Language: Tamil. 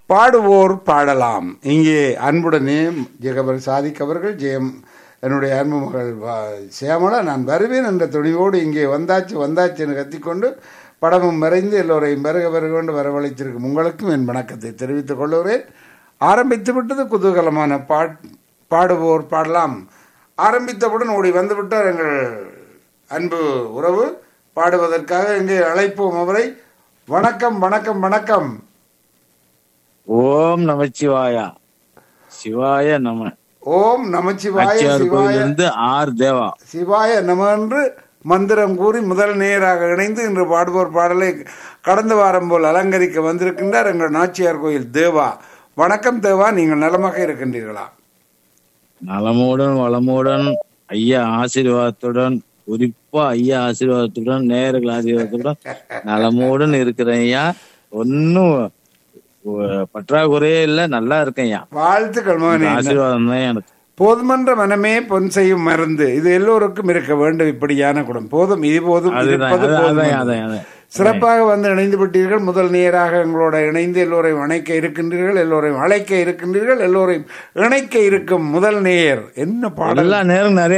பாடுவோர் பாடலாம் இங்கே அன்புடனே ஜெகபர் சாதிக் அவர்கள் ஜெயம் என்னுடைய அன்பு மகள் வா- சியாமளா நான் வருவேன் என்ற துணிவோடு இங்கே வந்தாச்சு வந்தாச்சு என்று கத்திக்கொண்டு படமும் மறைந்து எல்லோரையும் வருக வருக கொண்டு வரவழைத்திருக்கும் உங்களுக்கும் என் வணக்கத்தை தெரிவித்துக் கொள்கிறேன் ஆரம்பித்து விட்டது குதூகலமான பாட் பாடுவோர் பாடலாம் ஆரம்பித்தவுடன் ஓடி வந்துவிட்டார் எங்கள் அன்பு உறவு பாடுவதற்காக இங்கே அழைப்போம் அவரை வணக்கம் வணக்கம் வணக்கம் ஓம் நமச்சிவாயா சிவாய நம ஓம் நமச்சிவாய அச்சியார் சிவாய கோயிலிருந்து ஆர் தேவா சிவாய நம என்று மந்திரம் கூறி முதல் நேராக இணைந்து இன்று பாடுவோர் பாடலை கடந்த வாரம் போல் அலங்கரிக்க வந்திருக்கின்றார் எங்கள் நாச்சியார் கோயில் தேவா வணக்கம் தேவா நீங்கள் நலமாக இருக்கின்றீர்களா நலமுடன் வளமுடன் ஐயா ஆசீர்வாதத்துடன் குறிப்பா ஐயா ஆசீர்வாதத்துடன் நேர்கள் ஆசீர்வாதத்துடன் நலமுடன் இருக்கிறேன் ஐயா ஒன்னும் அஹ், பற்றாக்குறையே இல்ல நல்லா இருக்கேன் ஐயா வாழ்த்துக்கள் மகனே ஆசீர்வாதம் தான் எனக்கு போதுமன்ற மனமே பொன் செய்யும் மருந்து இது எல்லோருக்கும் இருக்க வேண்டும் இப்படியான குணம் போதும் இது போதும் அதுதான் இருப்பது அதான், போதும் அதான் என்று. அதான் அதான் சிறப்பாக வந்து இணைந்து விட்டீர்கள் முதல் நேராக எங்களோட இணைந்து எல்லோரையும் அணைக்க இருக்கின்றீர்கள் எல்லோரையும் அழைக்க இருக்கின்றீர்கள் எல்லோரையும் இணைக்க இருக்கும் முதல் நேயர் என்ன பாடல் எல்லா நேரம் நிறைய